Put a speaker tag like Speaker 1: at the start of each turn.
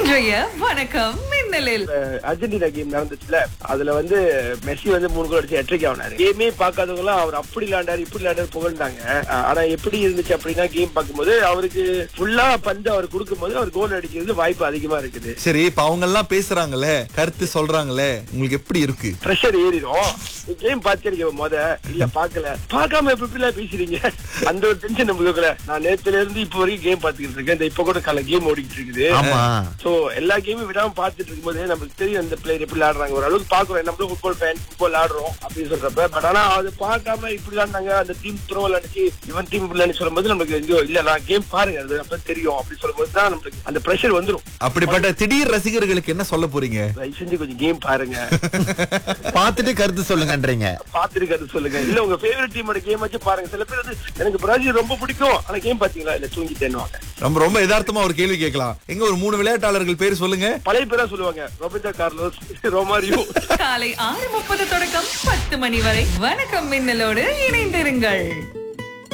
Speaker 1: இன்றைய வணக்கம் மின்னலில்
Speaker 2: Argentina game நடந்துச்சுல அதுல வந்து மெஸ்ஸி வந்து மூணு கோல் அடிச்சு எட்ரிக் ஆனாரு கேமே பார்க்காதவங்க எல்லாம் அவர் அப்படி விளையாண்டாரு இப்படி விளையாண்டாரு புகழ்ந்தாங்க அஹ் ஆனா எப்படி இருந்துச்சு அப்படின்னா கேம் பார்க்கும்போது அவருக்கு ஃபுல்லா பந்து அவர் கொடுக்கும்போது அவர் கோல் அடிக்கிறது வாய்ப்பு அதிகமா இருக்குது
Speaker 3: சரி இப்ப அவங்க எல்லாம் பேசுறாங்களே கருத்து சொல்றாங்களே உங்களுக்கு எப்படி இருக்கு
Speaker 2: ப்ரெஷர் ஏறிடும் கேம் பார்த்திருக்கேன் முத இல்ல பாக்கல பார்க்காம எப்படி இப்படிலாம் பேசுறீங்க அந்த ஒரு டென்ஷன் நமக்கு இருக்கல நான் நேத்துல இருந்து இப்ப வரைக்கும் கேம் பார்த்துக்கிட்டு இருக்கேன் இந்த இப்ப கூட கால கேம் ஓடிக்கிட்டு இருக்குது
Speaker 4: ஆமா
Speaker 2: சோ எல்லா கேமும் விடாம பாத்துட்டு இருக்கும்போது நமக்கு தெரியும் அந்த பிளேயர் எப்படி விளையாடுறாங்க ஒரு அளவுக்கு பாக்குறோம் நம்மளும் ஃபுட்பால் ஃபேன் ஃபுட்பால் ஆடுறோம் அப்படின்னு சொல்றப்ப பட் ஆனா அது பார்க்காம இப்படி விளையாண்டாங்க அந்த டீம் த்ரோ விளையாடுச்சு இவன் டீம் விளையாண்டு சொல்லும்போது நமக்கு ஐயோ இல்ல நான் கேம் பாருங்க அது அப்ப தெரியும் அப்படி சொல்லும்போது தான் நமக்கு அந்த ப்ரெஷர் வந்துரும்
Speaker 3: அப்படிப்பட்ட திடீர் ரசிகர்களுக்கு என்ன சொல்ல போறீங்க
Speaker 2: தயவு செஞ்சு கொஞ்சம் கேம் பாருங்க
Speaker 4: பார்த்துட்டு கருத்து சொல்லுங்கன்றீங்க
Speaker 2: பாத்துருக்காது சொல்லுங்க இல்ல உங்க ஃபேவரட் டீமோட கேம் வச்சு பாருங்க சில பேர் வந்து எனக்கு பிரேசில் ரொம்ப பிடிக்கும் ஆனா கேம் பாத்தீங்களா இல்ல தூங்கிட்டேன்னு
Speaker 3: ரொம்ப ரொம்ப யதார்த்தமா ஒரு கேள்வி கேட்கலாம் எங்க ஒரு மூணு விளையாட்டாளர்கள் பேர் சொல்லுங்க
Speaker 2: பழைய பேரா சொல்லுவாங்க ரொபர்டோ கார்லோஸ் ரோமாரியோ
Speaker 1: காலை ஆறு முப்பது தொடக்கம் பத்து மணி வரை வணக்கம் மின்னலோடு இணைந்திருங்கள்